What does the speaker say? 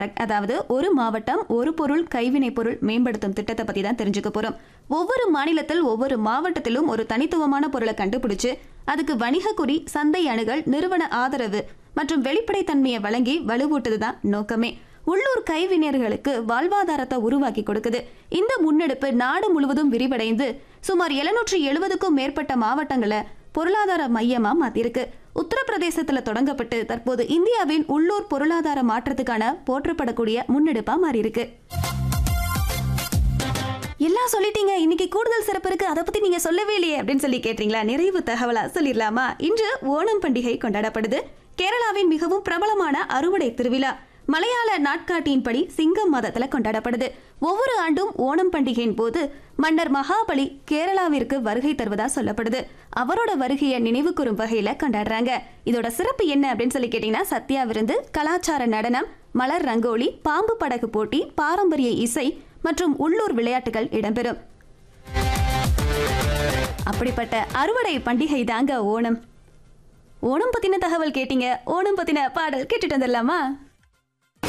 அதாவது ஒரு மாவட்டம் ஒரு பொருள் கைவினை பொருள் மேம்படுத்தும் திட்டத்தை பத்தி தான் தெரிஞ்சுக்க போறோம் ஒவ்வொரு மாநிலத்தில் ஒவ்வொரு மாவட்டத்திலும் ஒரு தனித்துவமான பொருளை கண்டுபிடிச்சு அதுக்கு வணிக குறி சந்தை அணுகல் நிறுவன ஆதரவு மற்றும் வெளிப்படைத்தன்மையை வழங்கி வலுவூட்டுது தான் நோக்கமே உள்ளூர் கைவினைஞர்களுக்கு வாழ்வாதாரத்தை உருவாக்கி கொடுக்குது இந்த முன்னெடுப்பு நாடு முழுவதும் விரிவடைந்து சுமார் எழுநூற்றி எழுபதுக்கும் மேற்பட்ட மாவட்டங்களை பொருளாதார மையமா மாத்திருக்கு உத்தரப்பிரதேசத்துல தொடங்கப்பட்டு தற்போது இந்தியாவின் உள்ளூர் பொருளாதார மாற்றத்துக்கான போற்றப்படக்கூடிய முன்னெடுப்பா மாறி இருக்கு எல்லாம் சொல்லிட்டீங்க இன்னைக்கு கூடுதல் சிறப்பு இருக்கு அதை பத்தி நீங்க சொல்லவே இல்லையே அப்படின்னு சொல்லி கேட்டீங்களா நிறைவு தகவலா சொல்லிடலாமா இன்று ஓணம் பண்டிகை கொண்டாடப்படுது கேரளாவின் மிகவும் பிரபலமான அறுவடை திருவிழா மலையாள நாட்காட்டியின்படி சிங்கம் மாதத்துல கொண்டாடப்படுது ஒவ்வொரு ஆண்டும் ஓணம் பண்டிகையின் போது மன்னர் மகாபலி கேரளாவிற்கு வருகை தருவதா சொல்லப்படுது அவரோட வருகையை நினைவு கூறும் வகையில கொண்டாடுறாங்க இதோட சிறப்பு என்ன அப்படின்னு சொல்லி கேட்டீங்கன்னா சத்யா விருந்து கலாச்சார நடனம் மலர் ரங்கோலி பாம்பு படகு போட்டி பாரம்பரிய இசை மற்றும் உள்ளூர் விளையாட்டுகள் இடம்பெறும் அப்படிப்பட்ட அறுவடை பண்டிகை தாங்க ஓணம் ஓணம் பத்தின தகவல் கேட்டீங்க ஓணம் பத்தின பாடல் கேட்டுட்டு வந்துடலாமா